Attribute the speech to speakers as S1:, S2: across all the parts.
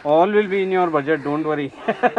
S1: All will be in your budget, don't worry.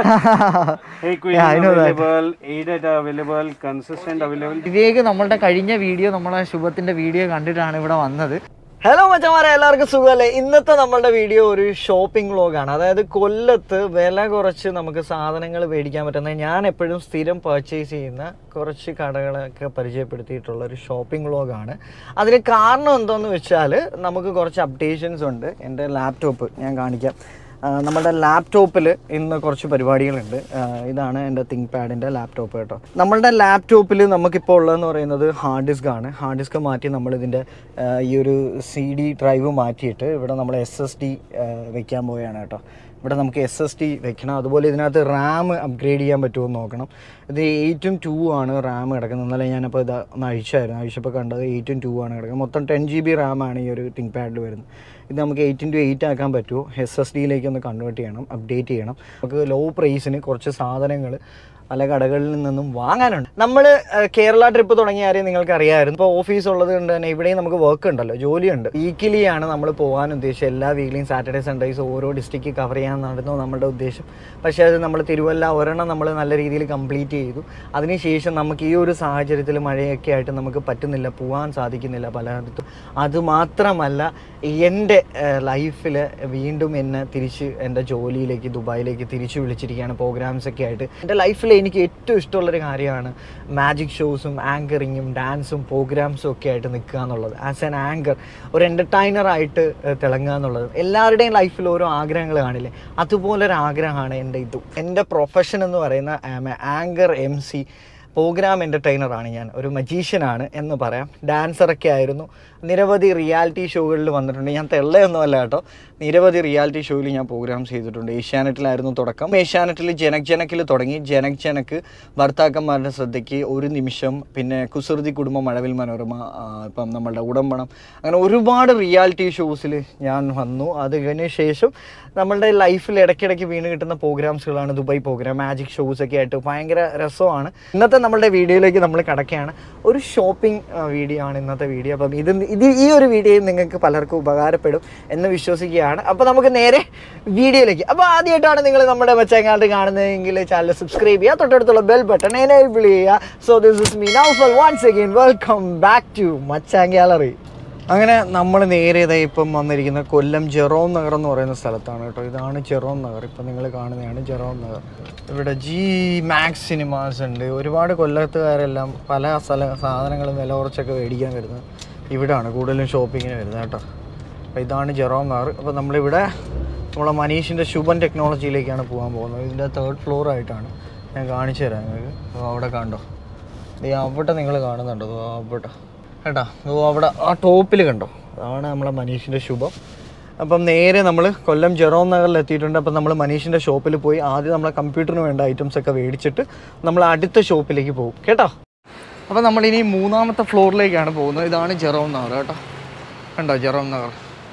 S1: hey, Queen
S2: Yeah, I know that.
S1: available, ADAT available, consistent available.
S2: Vivek നമ്മളുടെ കഴിഞ്ഞ video നമ്മളെ ശുഭത്തിന്റെ video കണ്ടിട്ടാണ് ഇവിടെ വന്നത് hello മച്ചമാരെ എല്ലാവർക്കും സുഖമല്ലേ ഇന്നത്തെ നമ്മളുടെ വീഡിയോ ഒരു ഷോപ്പിംഗ് വ്ളോഗാണ് അതായത് കൊല്ലത്ത് വില കുറച്ച് നമുക്ക് സാധനങ്ങൾ മേടിക്കാൻ പറ്റുന്ന ഞാൻ എപ്പോഴും സ്ഥിരം പർച്ചേസ് ചെയ്യുന്ന കുറച്ച് കടകളൊക്കെ പരിചയപ്പെടുത്തിയിട്ടുള്ള ഒരു ഷോപ്പിംഗ് വ്ളോഗാണ് അതിന് കാരണം എന്താണെന്ന് വെച്ചാൽ നമുക്ക് കുറച്ച് അപ്ഡേഷൻസ് ഉണ്ട് എൻ്റെ ലാപ്ടോപ്പ് ഞാൻ കാണിക്കാം ആ, നമ്മുടെ ലാപ്ടോപ്പിൽ ഇന്ന് കുറച്ച് പരിപാടികളുണ്ട് ആ, ഇതാണ് എൻ്റെ തിങ്ക് പാഡിൻ്റെ ലാപ്ടോപ്പ് കേട്ടോ നമ്മളുടെ ലാപ്ടോപ്പിൽ നമുക്കിപ്പോൾ ഉള്ളതെന്ന് പറയുന്നത് ഹാർഡ് ഡിസ്ക് ആണ് ഹാർഡ് ഡിസ്ക് മാറ്റി നമ്മൾ ഇതിൻ്റെ ഈ ഒരു സി ഡി ഡ്രൈവ് മാറ്റിയിട്ട് ഇവിടെ നമ്മൾ എസ് എസ് ഡി വെക്കാൻ പോവുകയാണ് കേട്ടോ ഇവിടെ നമുക്ക് എസ് എസ് ഡി വെക്കണം അതുപോലെ ഇതിനകത്ത് റാം അപ്ഗ്രേഡ് ചെയ്യാൻ പറ്റുമോ എന്ന് നോക്കണം ഇത് എയ്റ്റും ടു ആണ് റാം കിടക്കുന്നത് ഇന്നലെ ഞാനപ്പോൾ ഇത് ഒന്ന് അഴിച്ചായിരുന്നു അഴിച്ചപ്പോൾ കണ്ടത് എയ്റ്റും ടു ആണ് കിടക്കുന്നത് മൊത്തം ടെൻ ജി ബി റാമാണ് ഈ ഒരു തിങ്ക് പാഡിൽ വരുന്നത് ഇത് നമുക്ക് എയ്റ്റ് ഇൻറ്റു എയ്റ്റ് ആക്കാൻ പറ്റുമോ എസ് എസ് ഡിയിലേക്ക് ഒന്ന് കൺവേർട്ട് ചെയ്യണം അപ്ഡേറ്റ് ചെയ്യണം നമുക്ക് ലോ പ്രൈസിന് കുറച്ച് സാധനങ്ങൾ പല കടകളിൽ നിന്നും വാങ്ങാനുണ്ട് നമ്മൾ കേരള ട്രിപ്പ് തുടങ്ങിയ കാര്യം നിങ്ങൾക്ക് അറിയാമായിരുന്നു ഇപ്പോൾ ഓഫീസ് ഉള്ളത് കൊണ്ട് തന്നെ ഇവിടെയും നമുക്ക് വർക്ക് ഉണ്ടല്ലോ ജോലിയുണ്ട് വീക്കിലി ആണ് നമ്മൾ പോകാൻ ഉദ്ദേശിച്ചത് എല്ലാ വീക്കിലിയും സാറ്റർഡേ സൺഡേസ് ഓരോ ഡിസ്ട്രിക്റ്റ് കവർ ചെയ്യാനായിരുന്നു നമ്മുടെ ഉദ്ദേശം പക്ഷേ അത് നമ്മൾ തിരുവല്ല ഒരെണ്ണം നമ്മൾ നല്ല രീതിയിൽ കംപ്ലീറ്റ് ചെയ്തു അതിനുശേഷം നമുക്ക് ഈ ഒരു സാഹചര്യത്തിൽ മഴയൊക്കെ ആയിട്ട് നമുക്ക് പറ്റുന്നില്ല പോകാൻ സാധിക്കുന്നില്ല പലയിടത്തും അതുമാത്രമല്ല എൻ്റെ ലൈഫിൽ വീണ്ടും എന്നെ തിരിച്ച് എൻ്റെ ജോലിയിലേക്ക് ദുബായിലേക്ക് തിരിച്ചു വിളിച്ചിരിക്കുകയാണ് പ്രോഗ്രാംസ് ഒക്കെ ആയിട്ട് എൻ്റെ ലൈഫിൽ എനിക്ക് ഏറ്റവും ഇഷ്ടമുള്ളൊരു കാര്യമാണ് മാജിക് ഷോസും ആങ്കറിങ്ങും ഡാൻസും പ്രോഗ്രാംസും ഒക്കെ ആയിട്ട് നിൽക്കുക എന്നുള്ളത് ആസ് ആൻ ആങ്കർ ഒരു എൻ്റർടൈനറായിട്ട് തിളങ്ങുക എന്നുള്ളത് എല്ലാവരുടെയും ലൈഫിൽ ഓരോ ആഗ്രഹങ്ങൾ കാണില്ലേ അതുപോലൊരു ആഗ്രഹമാണ് എൻ്റെ ഇതും എൻ്റെ പ്രൊഫഷൻ എന്ന് പറയുന്ന ആങ്കർ എം സി പ്രോഗ്രാം എൻ്റർടൈനറാണ് ഞാൻ ഒരു മജീഷ്യനാണ് എന്ന് പറയാം ഡാൻസറൊക്കെ ആയിരുന്നു നിരവധി റിയാലിറ്റി ഷോകളിൽ വന്നിട്ടുണ്ട് ഞാൻ തെള്ളയൊന്നുമല്ല കേട്ടോ നിരവധി റിയാലിറ്റി ഷോയിൽ ഞാൻ പ്രോഗ്രാംസ് ചെയ്തിട്ടുണ്ട് ഏഷ്യാനെറ്റിലായിരുന്നു തുടക്കം ഏഷ്യാനെറ്റിൽ ജനക് ജനക്കിൽ തുടങ്ങി ജനക് ജനക്ക് ഭർത്താക്കന്മാരുടെ ശ്രദ്ധയ്ക്ക് ഒരു നിമിഷം പിന്നെ കുസൃതി കുടുംബം മഴവിൽ മനോരമ ആ, ഇപ്പം നമ്മളുടെ ഉടമ്പണം അങ്ങനെ ഒരുപാട് റിയാലിറ്റി ഷോസിൽ ഞാൻ വന്നു അതിന് ശേഷം നമ്മളുടെ ലൈഫിൽ ഇടയ്ക്കിടയ്ക്ക് വീണ് കിട്ടുന്ന പ്രോഗ്രാംസുകളാണ് ദുബായ് പ്രോഗ്രാം മാജിക് ഷോസ് ഒക്കെ ആയിട്ട് ഭയങ്കര രസമാണ് ഇന്നത്തെ നമ്മളുടെ വീഡിയോയിലേക്ക് നമ്മൾ കിടക്കുകയാണ് ഒരു ഷോപ്പിംഗ് വീഡിയോ ആണ് ഇന്നത്തെ വീഡിയോ അപ്പം ഇത് ഇത് ഈ ഒരു വീഡിയോ നിങ്ങൾക്ക് പലർക്കും ഉപകാരപ്പെടും എന്ന് വിശ്വസിക്കുകയാണ് അപ്പോൾ നമുക്ക് നേരെ വീഡിയോയിലേക്ക് അപ്പോൾ ആദ്യമായിട്ടാണ് നിങ്ങൾ നമ്മുടെ മച്ചങ്ങാണ്ട് കാണുന്നതെങ്കിൽ ചാനൽ സബ്സ്ക്രൈബ് ചെയ്യുക തൊട്ടടുത്തുള്ള ബെൽ ബട്ടൺ എനേബിൾ ചെയ്യുക so this is me Naufal once again welcome back to Machang gallery അങ്ങനെ നമ്മൾ നേരെ ഇതാ ഇപ്പം വന്നിരിക്കുന്ന കൊല്ലം ജെറോം നഗർ എന്ന് പറയുന്ന സ്ഥലത്താണ് കേട്ടോ ഇതാണ് ജെറോം നഗർ ഇപ്പം നിങ്ങൾ കാണുന്നതാണ് ജെറോം നഗർ ഇവിടെ ജി മാക്സ് സിനിമാസ് ഉണ്ട് ഒരുപാട് കൊല്ലത്തുകാരെല്ലാം പല സ്ഥല സാധനങ്ങളും വില കുറച്ചൊക്കെ മേടിക്കാൻ വരുന്നത് ഇവിടാണ് കൂടുതലും ഷോപ്പിങ്ങിന് വരുന്നത് കേട്ടോ അപ്പോൾ ഇതാണ് ജെറോം നഗർ അപ്പോൾ നമ്മളിവിടെ നമ്മളെ മനീഷിൻ്റെ ശുഭൻ ടെക്നോളജിയിലേക്കാണ് പോകാൻ പോകുന്നത് ഇതിൻ്റെ തേർഡ് ഫ്ലോർ ആയിട്ടാണ് ഞാൻ കാണിച്ചു തരാം നിങ്ങൾക്ക് അപ്പോൾ അവിടെ കണ്ടോ ദേ അവിടെ നിങ്ങൾ കാണുന്നുണ്ടോ ദോ അവിടെ കേട്ടാ ഓ അവിടെ ആ ടോപ്പിൽ കണ്ടോ അതാണ് നമ്മളെ മനീഷിൻ്റെ ശുഭം അപ്പം നേരെ നമ്മൾ കൊല്ലം ജെറോം നഗറിൽ എത്തിയിട്ടുണ്ട് അപ്പം നമ്മൾ മനീഷിൻ്റെ ഷോപ്പിൽ പോയി ആദ്യം നമ്മളെ കമ്പ്യൂട്ടറിന് വേണ്ട ഐറ്റംസ് ഒക്കെ മേടിച്ചിട്ട് നമ്മൾ അടുത്ത ഷോപ്പിലേക്ക് പോകും കേട്ടോ അപ്പം നമ്മൾ ഇനി മൂന്നാമത്തെ ഫ്ലോറിലേക്കാണ് പോകുന്നത് ഇതാണ് ജെറോം നഗർ കേട്ടോ കണ്ടോ ജെറോം നഗർ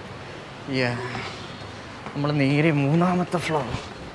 S2: യാ നമ്മൾ നേരെ മൂന്നാമത്തെ ഫ്ലോർ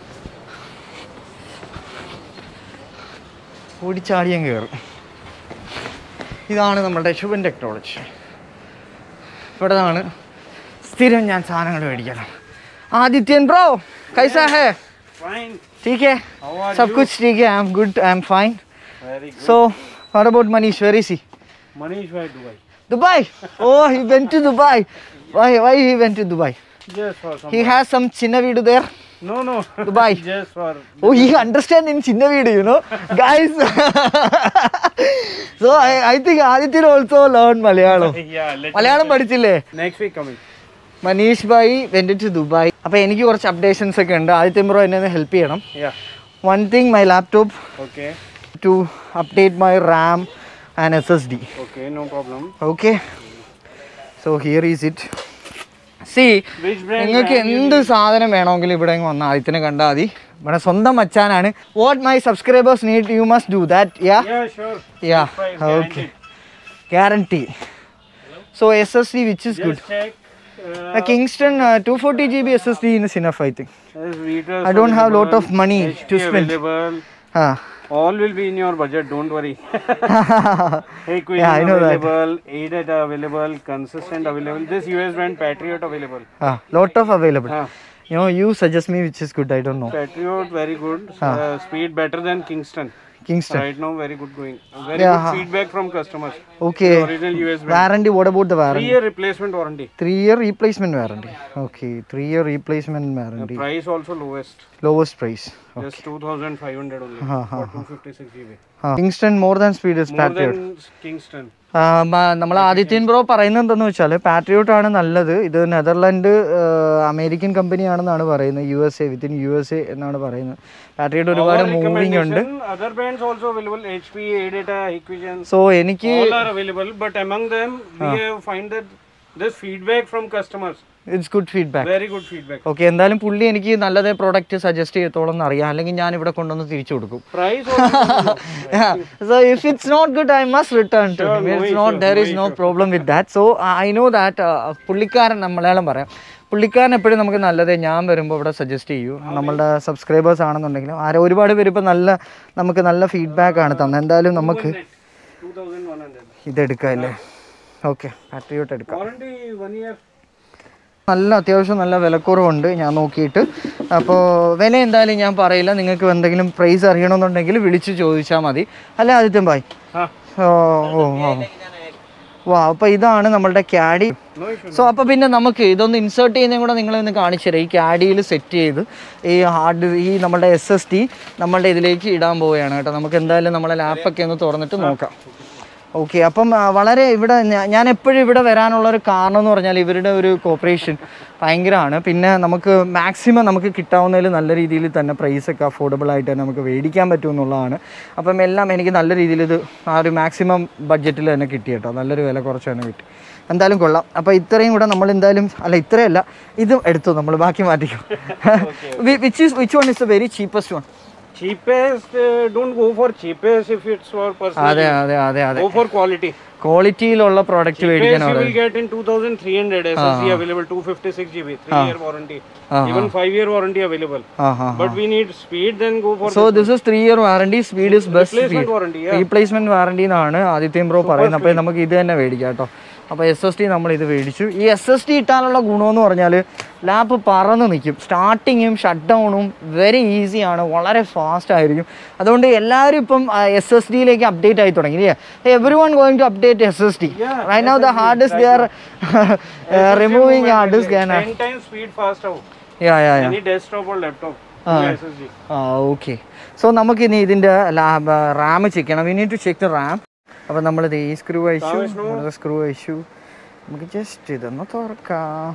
S2: ഓടിച്ചാടിയും കയറും ഇതാണ് നമ്മുടെ ശുഭൻ ടെക്നോളജി ഇവിടെ നിന്നാണ് സ്ഥിരം ഞാൻ സാധനങ്ങൾ മേടിക്കണം ആദിത്യൻ ബ്രോ കൈസാ ഹേ
S1: Fine.
S2: ठीक है
S1: How are
S2: सब
S1: you?
S2: कुछ ठीक है I am good I am fine
S1: Very good.
S2: So what about Manish where is he
S1: Manish, why Dubai?
S2: Dubai oh he went to dubai why why he went to dubai
S1: Just for some.
S2: he has some chinna video there
S1: No, no.
S2: Dubai.
S1: Just for.
S2: Oh, he understand in Chinna video, you know, guys. so I, I think Aditya also learned Malayalam.
S1: Yeah, let
S2: Malayalam പഠിച്ചില്ലേ
S1: Next week coming.
S2: Manish bhai went to Dubai അപ്പോൾ എനിക്ക് കുറച്ച് updations ഒക്കെ ഉണ്ട് Aditya bro എന്നെ ഒന്ന് help ചെയ്യണം
S1: Yeah.
S2: One thing my laptop
S1: Okay.
S2: To update my RAM and S S D
S1: Okay, no problem.
S2: Okay so here is it see
S1: Which brand?
S2: നിങ്ങൾക്ക് എന്ത് സാധനം വേണമെങ്കിലും ഇവിടെ ഇങ്ങ് വന്ന് ആദിത്യനെ കണ്ടാൽ മതി ഇവിടെ സ്വന്തം മച്ചാനാണ് what my subscribers need you must do that yeah
S1: Yeah, sure.
S2: Yeah
S1: Fine,
S2: okay
S1: guaranteed.
S2: Guarantee so S S D which is good
S1: Just check. Uh,
S2: Kingston two forty G B S S D in enough I think
S1: there's Vitas
S2: I don't have lot of
S1: available,
S2: money to
S1: HP
S2: spend.
S1: Available.
S2: ആ
S1: All will be in your budget, don't worry. hey, Queen
S2: Yeah, I know that.
S1: available, ADAT available, consistent available. This US brand Patriot available.
S2: Ah lot of available
S1: Ah.
S2: You know, you suggest me which is good. I don't know.
S1: Patriot very good. Uh, speed better than Kingston.
S2: Kingston.
S1: Right now very good going. Very
S2: Yeah.
S1: good feedback from customers.
S2: Okay.
S1: Original US brand.
S2: Warranty. What about the
S1: Three
S2: warranty?
S1: year replacement warranty.
S2: Three year replacement warranty. Okay. Three year replacement warranty.
S1: Price also lowest.
S2: Lowest price.
S1: Just 2500 only
S2: Ha, ha,
S1: for 256 GB.
S2: Ah. Kingston more than speed is
S1: More
S2: Patriot.
S1: than Kingston.
S2: നമ്മൾ Adithyan bro പറയുന്നത് എന്താന്ന് വെച്ചാൽ patriot ആണ് നല്ലത് ഇത് Netherland American കമ്പനിയാണെന്നാണ് പറയുന്നത് U S A within U S A എന്നാണ് പറയുന്നത് പാട്രിയോട്ട് ഒരുപാട് മൂവിങ് ഉണ്ട്
S1: Recommendation, Other brands also available. HP, Adata, Equision.
S2: So എനിക്ക്
S1: All are available, but among them, we have find that this feedback from customers.
S2: It's good feedback
S1: Very good feedback.
S2: Okay എന്തായാലും പുള്ളി എനിക്ക് നല്ലതേ product suggest ചെയ്യത്തോളം എന്ന് അറിയാം അല്ലെങ്കിൽ ഞാൻ ഇവിടെ കൊണ്ടുവന്ന് തിരിച്ചു കൊടുക്കും
S1: Price also.
S2: so if it's not good i must return to him it's not there is no problem with that so i know that uh, പുള്ളിക്കാരൻ മലയാളം പറയാം പുള്ളിക്കാരൻ എപ്പോഴും നമുക്ക് നല്ലതേ ഞാൻ വരുമ്പോൾ ഇവിടെ സജസ്റ്റ് ചെയ്യൂ നമ്മളുടെ സബ്സ്ക്രൈബേഴ്സ് ആണെന്നുണ്ടെങ്കിലും ആരോ ഒരുപാട് പേര് ഇപ്പം നല്ല നമുക്ക് നല്ല ഫീഡ്ബാക്ക് ആണ് തന്നെ എന്തായാലും നമുക്ക്
S1: 2100.
S2: ഇതെടുക്കാം അല്ലേ ഓക്കെ പാട്രിയോട്ട് എടുക്കാം
S1: Warranty one year.
S2: നല്ല അത്യാവശ്യം നല്ല വിലക്കുറവുണ്ട് ഞാൻ നോക്കിയിട്ട് അപ്പോൾ വില എന്തായാലും ഞാൻ പറയില്ല നിങ്ങൾക്ക് എന്തെങ്കിലും പ്രൈസ് അറിയണമെന്നുണ്ടെങ്കിൽ വിളിച്ച് ചോദിച്ചാൽ മതി അല്ല ആദിത്യം ഭായ്
S1: Huh.
S2: ഓ ഓ ഓ വാ അപ്പോൾ ഇതാണ് നമ്മളുടെ ക്യാഡി
S1: No issue.
S2: സോ അപ്പോൾ പിന്നെ നമുക്ക് ഇതൊന്ന് ഇൻസേർട്ട് ചെയ്യുന്നതും കൂടെ നിങ്ങളെ ഒന്ന് കാണിച്ചു തരാം ഈ ക്യാഡിയിൽ സെറ്റ് ചെയ്ത് ഈ ഹാർഡ് ഈ നമ്മുടെ എസ് എസ് ടി നമ്മളുടെ ഇതിലേക്ക് ഇടാൻ പോവുകയാണ് കേട്ടോ നമുക്ക് എന്തായാലും നമ്മളെ ലാപ്പൊക്കെ ഒന്ന് തുറന്നിട്ട് നോക്കാം ഓക്കെ അപ്പം ആ, വളരെ ഇവിടെ ഞാ- ഞാൻ എപ്പോഴും ഇവിടെ വരാനുള്ള ഒരു കാരണം എന്ന് പറഞ്ഞാൽ ഇവരുടെ ഒരു കോപ്പറേഷൻ ഭയങ്കരമാണ് പിന്നെ നമുക്ക് മാക്സിമം നമുക്ക് കിട്ടാവുന്നതിൽ നല്ല രീതിയിൽ തന്നെ പ്രൈസൊക്കെ അഫോർഡബിൾ ആയിട്ട് തന്നെ നമുക്ക് മേടിക്കാൻ പറ്റും എന്നുള്ളതാണ് അപ്പം എല്ലാം എനിക്ക് നല്ല രീതിയിൽ ഇത് ആ ഒരു മാക്സിമം ബഡ്ജറ്റിൽ തന്നെ കിട്ടി കേട്ടോ നല്ലൊരു വില കുറച്ച് തന്നെ കിട്ടി എന്തായാലും കൊള്ളാം അപ്പോൾ ഇത്രയും കൂടെ നമ്മൾ എന്തായാലും അല്ല ഇത്രയല്ല ഇതും എടുത്തു നമ്മൾ ബാക്കി മാറ്റിക്കും which is which one is the very cheapest one
S1: Cheapest, uh, don't go for cheapest if it's for personal.
S2: അതെ അതെ അതെ അതെ
S1: Go for quality.
S2: ക്വാളിറ്റിയിലുള്ള പ്രോഡക്റ്റ്
S1: Cheapest
S2: മേടിക്കാൻ
S1: you will get in 2300 SSD available 256 GB, 3 year warranty. Even 5 year warranty available.
S2: ആ ഹാ
S1: But we need speed, then go for
S2: so this is three year warranty speed is best
S1: replacement warranty. Yeah.
S2: Replacement warranty എന്നാണ് Adithyan bro പറയുന്നത് അപ്പോൾ നമുക്ക് ഇത് തന്നെ മേടിക്കാം കേട്ടോ അപ്പോൾ എസ് എസ് ടി നമ്മൾ ഇത് മേടിച്ചു ഈ എസ് എസ് ടി ഇട്ടാനുള്ള ഗുണമെന്ന് പറഞ്ഞാൽ ലാപ്പ് പറന്ന് നിൽക്കും സ്റ്റാർട്ടിങ്ങും ഷട്ട് ഡൗണും വെരി ഈസിയാണ് വളരെ ഫാസ്റ്റ് ആയിരിക്കും അതുകൊണ്ട് എല്ലാവരും ഇപ്പം എസ് എസ് ഡിയിലേക്ക് അപ്ഡേറ്റ് ആയി തുടങ്ങി every one going to update S S D right now the hard disk they are removing hard disk and
S1: 10 times speed fast out.
S2: Yeah yeah yeah
S1: Any desktop or laptop. SSD.
S2: Ah okay so നമുക്കിനി ഇതിൻ്റെ RAM check ചെയ്യണം we need to check the RAM അപ്പോൾ നമ്മളിത് ഈ screw അയച്ചു screw അയച്ചു നമുക്ക് just ഇതൊന്ന് തുറക്കാം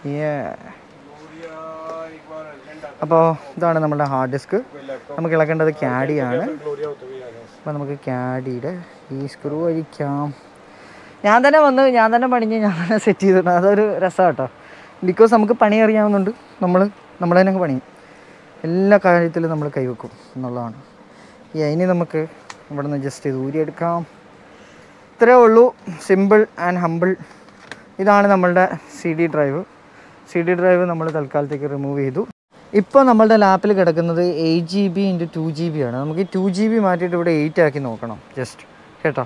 S2: അപ്പോൾ ഇതാണ് നമ്മുടെ ഹാർഡ് ഡിസ്ക് നമുക്ക് ഇളക്കേണ്ടത് ക്യാഡിയാണ് അപ്പോൾ നമുക്ക് ക്യാഡിയുടെ ഈ സ്ക്രൂ അഴിക്കാം ഞാൻ തന്നെ വന്ന് ഞാൻ തന്നെ പണിഞ്ഞ് ഞാൻ തന്നെ സെറ്റ് ചെയ്തിട്ടുണ്ട് അതൊരു രസമാണ് കേട്ടോ ബിക്കോസ് നമുക്ക് പണി അറിയാവുന്നുണ്ട് നമ്മൾ നമ്മൾ തന്നെ അങ്ങ് പണിയും എല്ലാ കാര്യത്തിലും നമ്മൾ കൈവെക്കും എന്നുള്ളതാണ് ഈ ഇനി നമുക്ക് ഇവിടെ നിന്ന് ജസ്റ്റ് ഇത് ഊരിയെടുക്കാം ഇത്രേ ഉള്ളൂ സിമ്പിൾ ആൻഡ് ഹമ്പിൾ ഇതാണ് നമ്മളുടെ C D drive C D drive നമ്മൾ തൽക്കാലത്തേക്ക് റിമൂവ് ചെയ്തു ഇപ്പോൾ നമ്മളുടെ ലാപ്പിൽ കിടക്കുന്നത് eight G B into two G B ആണ് നമുക്ക് ഈ ടു ജി ബി മാറ്റിയിട്ട് ഇവിടെ എയ്റ്റ് ആക്കി നോക്കണം ജസ്റ്റ് കേട്ടോ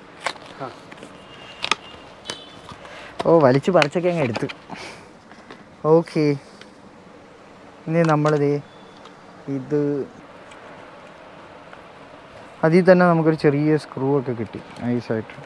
S2: ഓ വലിച്ചു പറിച്ചൊക്കെ അങ്ങ് എടുത്ത് ഓക്കെ ഇനി നമ്മളിത് ഇത് അതിൽ തന്നെ നമുക്കൊരു ചെറിയ സ്ക്രൂ ഒക്കെ കിട്ടി നൈസായിട്ട്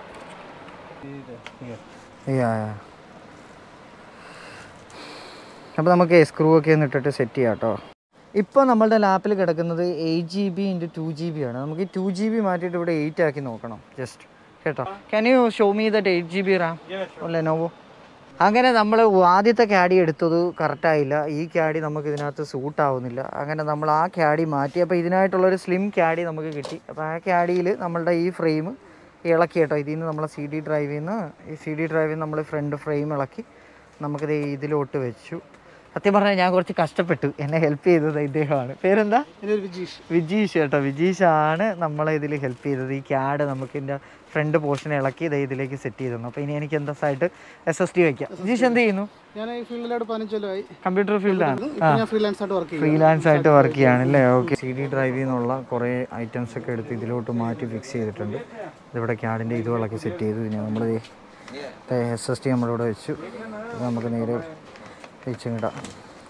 S2: അപ്പോൾ നമുക്ക് സ്ക്രൂ ഒക്കെ ഒന്ന് ഇട്ടിട്ട് സെറ്റ് ചെയ്യാം കേട്ടോ ഇപ്പോൾ നമ്മളുടെ ലാപ്പിൽ കിടക്കുന്നത് eight G B into two G B ആണ് നമുക്ക് ഈ ടു ജി ബി മാറ്റിയിട്ട് ഇവിടെ എയ്റ്റ് ആക്കി നോക്കണം ജസ്റ്റ് കേട്ടോ can you show me that eight G B RAM Lenovo അങ്ങനെ നമ്മൾ ആദ്യത്തെ ക്യാഡി എടുത്തത് കറക്റ്റായില്ല ഈ ക്യാഡി നമുക്ക് ഇതിനകത്ത് സൂട്ട് ആവുന്നില്ല അങ്ങനെ നമ്മൾ ആ ക്യാഡി മാറ്റി അപ്പോൾ ഇതിനായിട്ടുള്ളൊരു സ്ലിം ക്യാഡി നമുക്ക് കിട്ടി അപ്പോൾ ആ ക്യാഡിയിൽ നമ്മളുടെ ഈ ഫ്രെയിം ഇളക്കി കേട്ടോ ഇതിൽ നിന്ന് നമ്മളെ സി ഡി ഡ്രൈവിൽ നിന്ന് ഈ സി ഡി ഡ്രൈവിൽ നിന്ന് നമ്മൾ ഫ്രണ്ട് ഫ്രെയിം ഇളക്കി നമുക്കിത് ഇതിലോട്ട് വെച്ചു സത്യം പറഞ്ഞാൽ ഞാൻ കുറച്ച് കഷ്ടപ്പെട്ടു എന്നെ ഹെൽപ്പ് ചെയ്തത് ഇദ്ദേഹമാണ് പേരെന്താ
S1: വിജീഷ്
S2: വിജീഷ് കേട്ടോ വിജീഷാണ് നമ്മളെ ഇതിൽ ഹെൽപ്പ് ചെയ്തത് ഈ ക്യാഡ് നമുക്ക് ഇതിൻ്റെ ഫ്രണ്ട് പോർഷൻ ഇളക്കി ഇത് ഇതിലേക്ക് സെറ്റ് ചെയ്തു തന്നു അപ്പോൾ ഇനി എനിക്ക് എന്താ ആയിട്ട് എസ് എസ് ടി വയ്ക്കാം വിജീഷ് എന്ത് ചെയ്യുന്നു
S3: ഞാൻ ഈ ഫീൽഡിലോട്ട് പതിനഞ്ച് കൊല്ലമായി
S2: കമ്പ്യൂട്ടർ ഫീൽഡാണ്
S3: ഇപ്പൊ ഞാൻ ഫ്രീലാൻസ് ആയിട്ട് വർക്ക് ചെയ്യും
S2: ഫ്രീലാൻസ് ആയിട്ട് വർക്ക് ചെയ്യാണ് അല്ലേ ഓക്കെ സി ഡി ഡ്രൈവിൽ നിന്നുള്ള കുറേ ഐറ്റംസ് ഒക്കെ എടുത്ത് ഇതിലോട്ട് മാറ്റി ഫിക്സ് ചെയ്തിട്ടുണ്ട് ഇതിവിടെ ക്യാഡിൻ്റെ ഇതുകളൊക്കെ സെറ്റ് ചെയ്തു ഇനി നമ്മൾ എസ് എസ് ടി നമ്മളിവിടെ വെച്ചു ഇത് നമുക്ക് നേരെ വെച്ചും ഇടാം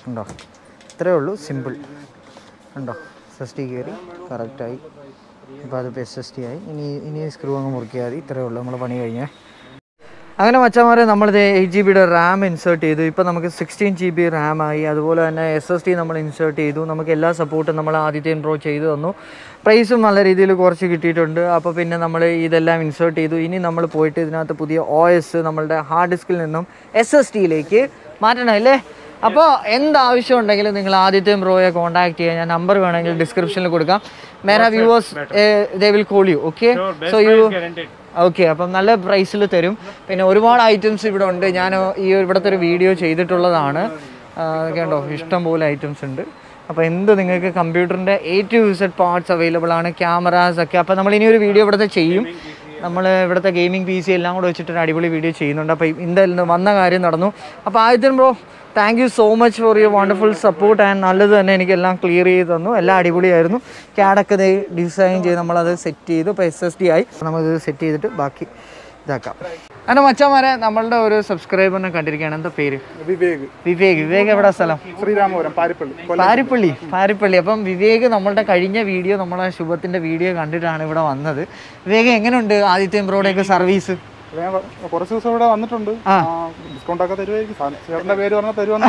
S2: ഉണ്ടോ ഇത്രയേ ഉള്ളൂ സിമ്പിൾ ഉണ്ടോ എസ് എസ് ടി കയറി കറക്റ്റായി അപ്പോൾ അതിപ്പോൾ എസ് എസ് ടി ആയി ഇനി ഇനി സ്ക്രൂ അങ്ങ് മുറിക്കിയാൽ മതി ഇത്രയേ ഉള്ളൂ നമ്മൾ പണി കഴിഞ്ഞേ അങ്ങനെ മച്ചന്മാരെ നമ്മളിത് എയ്റ്റ് ജി ബിയുടെ റാം ഇൻസേർട്ട് ചെയ്തു ഇപ്പോൾ നമുക്ക് സിക്സ്റ്റീൻ ജി ബി റാം ആയി അതുപോലെ തന്നെ എസ് എസ് ടി നമ്മൾ ഇൻസേർട്ട് ചെയ്തു നമുക്ക് എല്ലാ സപ്പോർട്ടും നമ്മൾ ആദ്യത്തെ പ്രോ ചെയ്തു തന്നു പ്രൈസും നല്ല രീതിയിൽ കുറച്ച് കിട്ടിയിട്ടുണ്ട് അപ്പോൾ പിന്നെ നമ്മൾ ഇതെല്ലാം ഇൻസേർട്ട് ചെയ്തു ഇനി നമ്മൾ പോയിട്ട് ഇതിനകത്ത് പുതിയ ഒ എസ് നമ്മളുടെ ഹാർഡ് ഡിസ്കിൽ നിന്നും എസ് എസ് ടിയിലേക്ക് മാറ്റണം അല്ലേ അപ്പോൾ എന്താവശ്യം ഉണ്ടെങ്കിലും നിങ്ങൾ ആദ്യത്തെ പ്രോയെ കോൺടാക്ട് ചെയ്യുക ഞാൻ നമ്പർ വേണമെങ്കിൽ ഡിസ്ക്രിപ്ഷനിൽ കൊടുക്കാം മേര viewers they will call you okay so you
S1: guaranteed.
S2: Okay അപ്പം നല്ല പ്രൈസിൽ തരും പിന്നെ ഒരുപാട് ഐറ്റംസ് ഇവിടെ ഉണ്ട് ഞാൻ ഈ ഇവിടുത്തെ ഒരു വീഡിയോ ചെയ്തിട്ടുള്ളതാണ് ആ, അതൊക്കെ ഉണ്ടോ ഇഷ്ടം പോലെ ഐറ്റംസ് ഉണ്ട് അപ്പോൾ എന്ത് നിങ്ങൾക്ക് കമ്പ്യൂട്ടറിൻ്റെ A to used parts available ആണ് ക്യാമറാസ് ഒക്കെ അപ്പോൾ നമ്മൾ ഇനി ഒരു വീഡിയോ ഇവിടുത്തെ ചെയ്യും നമ്മൾ ഇവിടുത്തെ ഗെയിമിംഗ് പി സി എല്ലാം കൂടെ വെച്ചിട്ട് ഒരു അടിപൊളി വീഡിയോ ചെയ്യുന്നുണ്ട് അപ്പോൾ എന്തായാലും വന്ന കാര്യം നടന്നു അപ്പോൾ ആദ്യം bro thank you so much for your wonderful support and നല്ലത് തന്നെ എനിക്ക് എല്ലാം ക്ലിയർ ചെയ്ത് തന്നു എല്ലാം അടിപൊളിയായിരുന്നു ക്യാഡൊക്കെ ഡിസൈൻ ചെയ്ത് നമ്മളത് സെറ്റ് ചെയ്തു ഇപ്പോൾ എസ് എസ് ഡി ആയി നമുക്കിത് സെറ്റ് ചെയ്തിട്ട് ബാക്കി ഇതാക്കാം അങ്ങനെ മച്ചാമാരെ നമ്മളുടെ ഒരു സബ്സ്ക്രൈബറിനെ കണ്ടിരിക്കുകയാണ് എന്താ പേര്
S3: വിവേക്
S2: വിവേക് വിവേക് എവിടെ സ്ഥലം
S3: ശ്രീരാമപുരം പാരിപ്പള്ളി
S2: പാരിപ്പള്ളി പാരിപ്പള്ളി അപ്പം വിവേക് നമ്മളുടെ കഴിഞ്ഞ വീഡിയോ നമ്മളെ ശുഭത്തിന്റെ വീഡിയോ കണ്ടിട്ടാണ് ഇവിടെ വന്നത് വിവേക് എങ്ങനെയുണ്ട് ആദിത്യം ബ്രോയുടെയൊക്കെ സർവീസ്
S3: ഞാൻ വ- കുറച്ച് ദിവസം ഇവിടെ വന്നിട്ടുണ്ട് ഡിസ്കൗണ്ട് ഒക്കെ തരുമായിരിക്കും സാ- ചേട്ടന്റെ പേര് പറഞ്ഞാൽ തരുമെന്ന്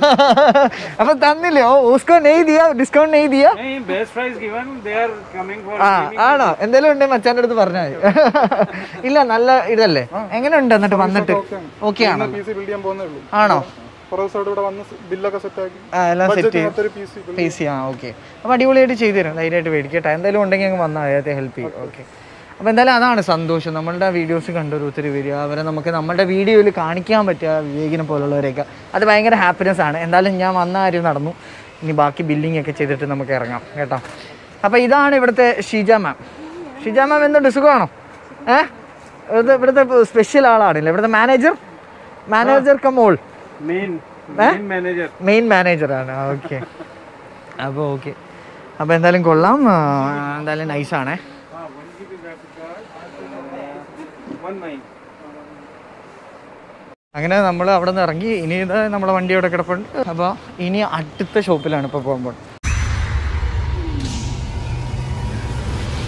S2: അപ്പൊ തന്നില്ലേ ഓ ഉസ്കോ നെയ് ദിയ ഡിസ്കൗണ്ട് നെയ് Diya
S1: Hey, best price given, they are coming for
S2: ആ ആണോ എന്തെങ്കിലും ഉണ്ടെങ്കിൽ മച്ചാന്റെ അടുത്ത് പറഞ്ഞാൽ മതി ഇല്ല നല്ല ഇതല്ലേ എങ്ങനെയുണ്ട് എന്നിട്ട് വന്നിട്ട് ഓക്കെ ആണോ
S3: പി സി ബിൽഡ് ചെയ്യാൻ പോകുന്നേ ഉള്ളൂ
S2: ആണോ
S3: കുറേ ദിവസം ഇവിടെ വന്ന് ബില്ലൊക്കെ സെറ്റ് ആക്കി
S2: ആ എല്ലാം സെറ്റ് ചെയ്യും
S3: ഒരു പി സി
S2: പി സി ആ ഓക്കെ അപ്പോൾ അടിപൊളിയായിട്ട് ചെയ്തു തരും ധൈര്യമായിട്ട് മേടിക്കട്ടെ എന്തായാലും ഉണ്ടെങ്കിൽ അങ്ങ് വന്നാൽ അദ്ദേഹത്തെ ഹെൽപ്പ് ചെയ്യും ഓക്കെ അപ്പോൾ എന്തായാലും അതാണ് സന്തോഷം നമ്മളുടെ വീഡിയോസ് കണ്ടൊരു ഒത്തിരി വരിക അവരെ നമുക്ക് നമ്മളുടെ വീഡിയോയിൽ കാണിക്കാൻ പറ്റുക വിവേകിനെ പോലുള്ളവരെയൊക്കെ അത് ഭയങ്കര ഹാപ്പിനെസ് ആണ് എന്തായാലും ഞാൻ വന്ന കാര്യം നടന്നു ഇനി ബാക്കി ബില്ലിംഗ് ഒക്കെ ചെയ്തിട്ട് നമുക്ക് ഇറങ്ങാം കേട്ടോ അപ്പോൾ ഇതാണ് ഇവിടുത്തെ ഷീജ മാം ഷീജ മാം എന്തുണ്ട് സുഖമാണോ ഏ ഇവിടുത്തെ ഇവിടുത്തെ സ്പെഷ്യൽ ആളാണല്ലേ ഇവിടുത്തെ മാനേജർ മാനേജർ കമോൾ
S1: main, main manager.
S2: മെയിൻ മാനേജറാണ് ഓക്കെ അപ്പോൾ ഓക്കെ അപ്പോൾ എന്തായാലും കൊള്ളാം ആ, എന്തായാലും നൈസാണേ
S1: One nine.
S2: അങ്ങനെ നമ്മൾ അവിടെ നിന്ന് ഇറങ്ങി ഇനി ഇത് നമ്മളെ വണ്ടി അവിടെ കിടപ്പുണ്ട് അപ്പോൾ ഇനി അടുത്ത ഷോപ്പിലാണ് ഇപ്പോൾ പോകാൻ പോകുന്നത്